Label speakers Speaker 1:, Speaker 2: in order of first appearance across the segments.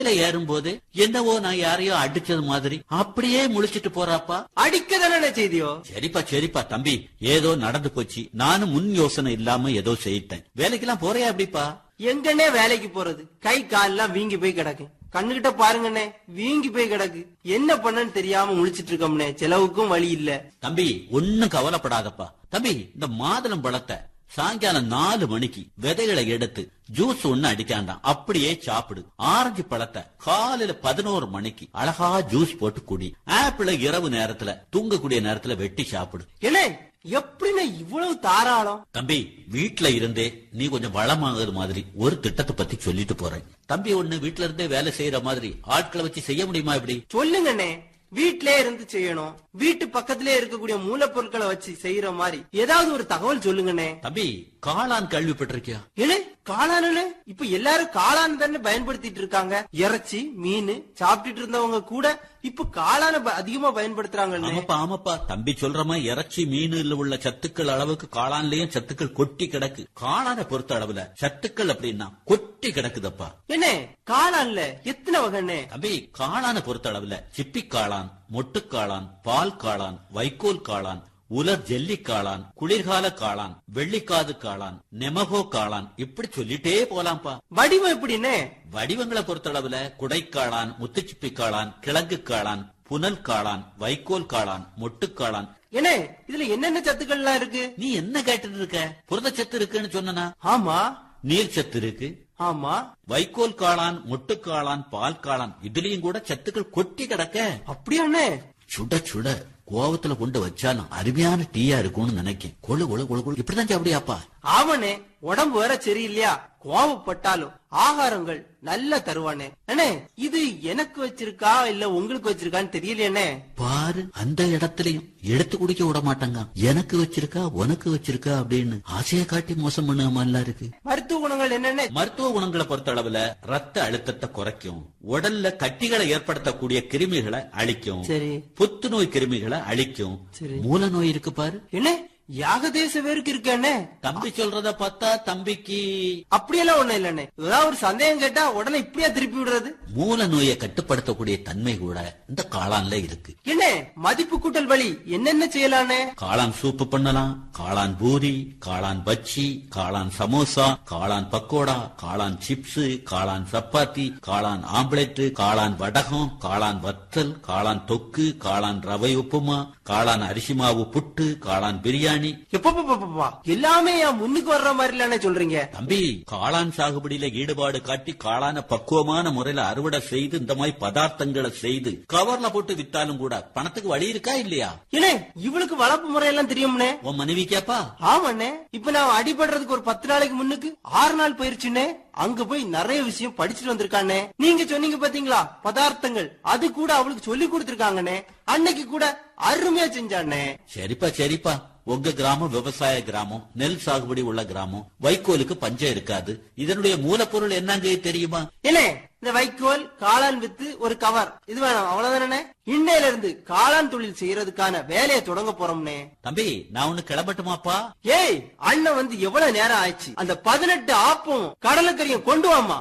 Speaker 1: மேல ஏறும்போது என்னவோ நான் யாரையோ அடிச்சது மாதிரி அப்படியே முழிச்சிட்டு போறாப்பா
Speaker 2: அடிக்க தானே செய்தியோ
Speaker 1: சரிப்பா சரிப்பா தம்பி ஏதோ நடந்து போச்சு நானும் முன் யோசனை இல்லாம ஏதோ செய்யிட்டேன் வேலைக்கெல்லாம் போறியா அப்படிப்பா
Speaker 2: எங்கன்னே வேலைக்கு போறது கை கால்லாம் வீங்கி போய் கிடக்கு கண்ணுகிட்ட பாருங்கண்ணே வீங்கி போய் கிடக்கு என்ன பண்ணன்னு தெரியாம முழிச்சிட்டு இருக்கோம்னே செலவுக்கும் வழி இல்ல
Speaker 1: தம்பி ஒண்ணும் கவலைப்படாதப்பா தம்பி இந்த மாதுளம் பழத்தை சாயங்காலம் நாலு மணிக்கு விதைகளை எடுத்து ஜூஸ் ஒண்ணு அடிக்காண்டாம் அப்படியே சாப்பிடு ஆரஞ்சு பழத்தை காலையில பதினோரு மணிக்கு அழகா ஜூஸ் போட்டு குடி ஆப்பிள இரவு நேரத்துல தூங்கக்கூடிய நேரத்துல வெட்டி சாப்பிடு
Speaker 2: என்ன எப்படிண்ணே இவ்வளவு தாராளம்
Speaker 1: தம்பி வீட்ல இருந்தே நீ கொஞ்சம் வளமாகுது மாதிரி ஒரு திட்டத்தை பத்தி சொல்லிட்டு போறேன் தம்பி ஒண்ணு வீட்ல இருந்தே வேலை செய்யற மாதிரி ஆட்களை வச்சு செய்ய முடியுமா இப்படி
Speaker 2: சொல்லுங்கண்ணே வீட்லயே இருந்து செய்யணும் வீட்டு பக்கத்திலே இருக்கக்கூடிய மூலப்பொருட்களை வச்சு செய்யற மாதிரி ஏதாவது ஒரு தகவல் சொல்லுங்கண்ணே
Speaker 1: தம்பி காளான் கேள்விப்பட்டிருக்கியா
Speaker 2: ஏனே காளானே இப்ப எல்லாரும் காளான் தானே பயன்படுத்திட்டு இருக்காங்க இறைச்சி மீன் சாப்பிட்டுட்டு இருந்தவங்க கூட இப்ப காளான ப- அதிகமா பயன்படுத்துறாங்கண்ணே
Speaker 1: ஆமாப்பா ஆமாப்பா தம்பி சொல்ற மாதிரி இறைச்சி மீனுல உள்ள சத்துக்கள் அளவுக்கு காளான்லயும் சத்துக்கள் கொட்டி கிடக்கு காளானை பொறுத்த அளவுல சத்துக்கள் அப்படின்னா கொட்டி கிடக்குதப்பா
Speaker 2: என்ன காளான்ல எத்தனை வகைண்ணே
Speaker 1: தம்பி காளானை பொறுத்த அளவுல சிப்பி காளான் மொட்டுக்காளான் பால் காளான் வைக்கோல் காளான் உலர் ஜெல்லி காளான் குளிர்கால காளான் வெள்ளிக்காது காளான் நெமகோ காளான் இப்படி சொல்லிட்டே போலாம்ப்பா
Speaker 2: வடிவம் எப்படிண்ணே
Speaker 1: வடிவங்களை பொறுத்தளவுல குடைக்காளான் முத்துச்சிப்பி காளான் கிழங்கு காளான் புனல் காளான் வைக்கோல் காளான் மொட்டுக்காளான்
Speaker 2: என்ன இதுல என்னென்ன சத்துக்கள்லாம் இருக்கு
Speaker 1: நீ என்ன கேட்டுட்டு இருக்க புரதச்சத்து இருக்குன்னு சொன்னனா
Speaker 2: ஆமா
Speaker 1: நீர் சத்து இருக்கு
Speaker 2: ஆமா
Speaker 1: வைக்கோல் காளான் மொட்டுக்காளான் பால் காளான் இதுலயும் கூட சத்துக்கள் கொட்டி கிடக்க
Speaker 2: அப்படியாண்ணே
Speaker 1: சுட சுட கோவத்துல கொண்டு வச்சாலும் அருமையான டீயா இருக்கும்னு நினைக்கேன் கொழு கொழு கொழு கொழு இப்படிதான் சாப்பிடியாப்பா
Speaker 2: ஆமாண்ணே உடம்பு வேற சரியில்லையா கோவப்பட்டாலும் ஆகாரங்கள் நல்லா தருவானே அண்ணே இது எனக்கு வச்சிருக்கா இல்ல உங்களுக்கு வச்சிருக்கான்னு தெரியலையாண்ணே
Speaker 1: பாரு அந்த இடத்துலயும் எடுத்து குடிக்க விட மாட்டாங்க எனக்கு வச்சிருக்கா உனக்கு வச்சிருக்கா அப்படின்னு ஆசையை காட்டி மோசம் பண்ணுவ எல்லாம் இருக்கு
Speaker 2: மருத்துவ குணங்கள் என்னென்ன
Speaker 1: மருத்துவ குணங்களை பொறுத்த அளவுல ரத்த அழுத்தத்தை குறைக்கும் உடல்ல கட்டிகளை ஏற்படுத்தக்கூடிய கிருமிகளை அழிக்கும்
Speaker 2: சரி
Speaker 1: புத்துநோய் கிருமிகளை அழிக்கும்
Speaker 2: சரி.
Speaker 1: மூல நோய் இருக்கு பாரு
Speaker 2: என்ன யாகதேச பேருக்கு இருக்கண்ணே
Speaker 1: தம்பி சொல்றத பார்த்தா தம்பிக்கு
Speaker 2: அப்படியெல்லாம் ஒண்ணும் இல்லண்ணே ஏதாவது ஒரு சந்தேகம் கேட்டா உடனே இப்படியா திருப்பி விடுறது
Speaker 1: மூல நோயை கட்டுப்படுத்தக்கூடிய தன்மை கூட இந்த காளான்ல இருக்கு
Speaker 2: என்ன மதிப்பு கூட்டல் வழி என்னென்ன செய்யலானே
Speaker 1: காளான் சூப்பு பண்ணலாம் காளான் பூரி காளான் பச்சி காளான் சமோசா காளான் பக்கோடா காளான் சிப்ஸ் காளான் சப்பாத்தி காளான் ஆம்லெட் காளான் வடகம் காளான் வத்தல் காளான் தொக்கு காளான் ரவை உப்புமா காளான் அரிசி மாவு புட்டு காளான் பிரியாணி
Speaker 2: எப்பப்பா எல்லாமே என் முன்னுக்கு வர்ற மாதிரி இல்லண்ணே சொல்றீங்க
Speaker 1: தம்பி காளான் சாகுபடியில ஈடுபாடு காட்டி காளான பக்குவமான முறையில அறுவடை செய்து இந்த மாதிரி பதார்த்தங்களை செய்து கவர்ல போட்டு வித்தாலும் கூட பணத்துக்கு வழி இருக்கா இல்லையா
Speaker 2: ஏனே இவளுக்கு வளர்ப்பு முறையெல்லாம் தெரியும்னே
Speaker 1: உன் மனைவி கேப்பா
Speaker 2: ஆமாண்ணே இப்ப நான் அடிபடுறதுக்கு ஒரு பத்து நாளைக்கு முன்னுக்கு ஆறு நாள் போயிருச்சுன்னே அங்க போய் நிறைய விஷயம் படிச்சுட்டு வந்திருக்கானே நீங்க சொன்னீங்க பாத்தீங்களா பதார்த்தங்கள் அது கூட அவளுக்கு சொல்லி கொடுத்திருக்காங்கண்ணே அன்னைக்கு கூட அருமையா செஞ்சாண்ணே
Speaker 1: சரிப்பா சரிப்பா உங்க கிராமம் விவசாய கிராமம் நெல் சாகுபடி உள்ள கிராமம் வைக்கோலுக்கு பஞ்சம் இருக்காது இதனுடைய மூலப்பொருள் என்னங்க தெரியுமா
Speaker 2: ஏனே இந்த வைக்கோல் காளான் வித்து ஒரு கவர் இது வேணாம் அவ்வளவுதானே இன்னையில இருந்து காளான் தொழில் செய்யறதுக்கான வேலையை தொடங்க போறோம்னே
Speaker 1: தம்பி நான் ஒண்ணு கிளம்பட்டுமாப்பா
Speaker 2: ஏய் அண்ணன் வந்து எவ்வளவு நேரம் ஆயிடுச்சு அந்த பதினெட்டு ஆப்பும் கடலக்கரியும் கொண்டு வாமா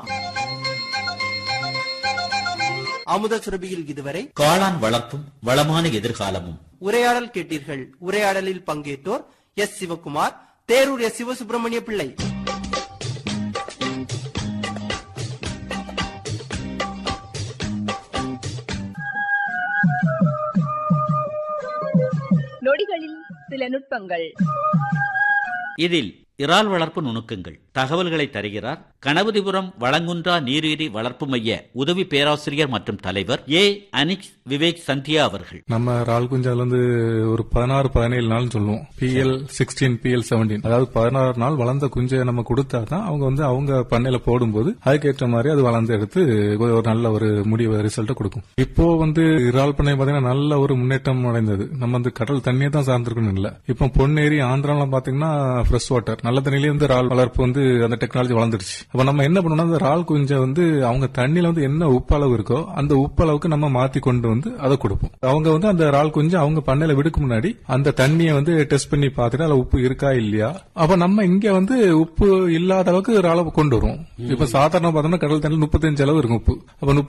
Speaker 2: அமுத சுரபியில் இதுவரை
Speaker 1: காளான் வளர்ப்பும் வளமான எதிர்காலமும்
Speaker 2: உரையாடல் கேட்டீர்கள் உரையாடலில் பங்கேற்றோர் எஸ் சிவகுமார் தேரூர் எஸ் சிவசுப்பிரமணிய பிள்ளை
Speaker 3: நொடிகளில் சில நுட்பங்கள்
Speaker 1: இதில் இறால் வளர்ப்பு நுணுக்கங்கள் தகவல்களை தருகிறார் கணபதிபுரம் வளங்குன்றா நீருயிரி வளர்ப்பு மைய உதவி பேராசிரியர் மற்றும் தலைவர் ஏ அனிக்ஸ் விவேக் சந்தியா அவர்கள்
Speaker 4: நம்ம ரால் குஞ்சால வந்து ஒரு பதினாறு பதினேழு நாள் சொல்லுவோம் பிஎல் சிக்ஸ்டீன் பிஎல் செவன்டீன் அதாவது பதினாறு நாள் வளர்ந்த குஞ்சை நம்ம கொடுத்தா தான் அவங்க வந்து அவங்க பண்ணையில போடும்போது அதுக்கேற்ற மாதிரி அது வளர்ந்து எடுத்து ஒரு நல்ல ஒரு முடிவு ரிசல்ட்டை கொடுக்கும் இப்போ வந்து இறால் பண்ணை பாத்தீங்கன்னா நல்ல ஒரு முன்னேற்றம் அடைந்தது நம்ம வந்து கடல் தண்ணியை தான் சார்ந்திருக்கணும் இல்ல இப்போ பொன்னேரி ஆந்திராலாம் பாத்தீங்கன்னா ஃப்ரெஷ் வாட்டர் நல்ல தண்ணியிலே வந்து இறால் வளர்ப்பு வந்து அந்த டெக்னாலஜி வளர்ந்துருச்சு அப்ப நம்ம என்ன பண்ணணும்னா அந்த இறால் குஞ்சை வந்து அவங்க தண்ணியில வந்து என்ன உப்பு அளவு இருக்கோ அந்த உப்பு அளவுக்கு நம்ம மாத்தி கொண்டு வந்து அதை கொடுப்போம் அவங்க வந்து அந்த இறால் குஞ்சு அவங்க பண்ணையில விடுக்கு முன்னாடி அந்த தண்ணியை வந்து டெஸ்ட் பண்ணி பார்த்துட்டு அதுல உப்பு இருக்கா இல்லையா அப்ப நம்ம இங்க வந்து உப்பு இல்லாத அளவுக்கு இறாலை கொண்டு வருவோம் இப்ப சாதாரண பார்த்தோம்னா கடல் தண்ணியில் முப்பத்தஞ்சு அளவு இருக்கும் உப்பு அப்ப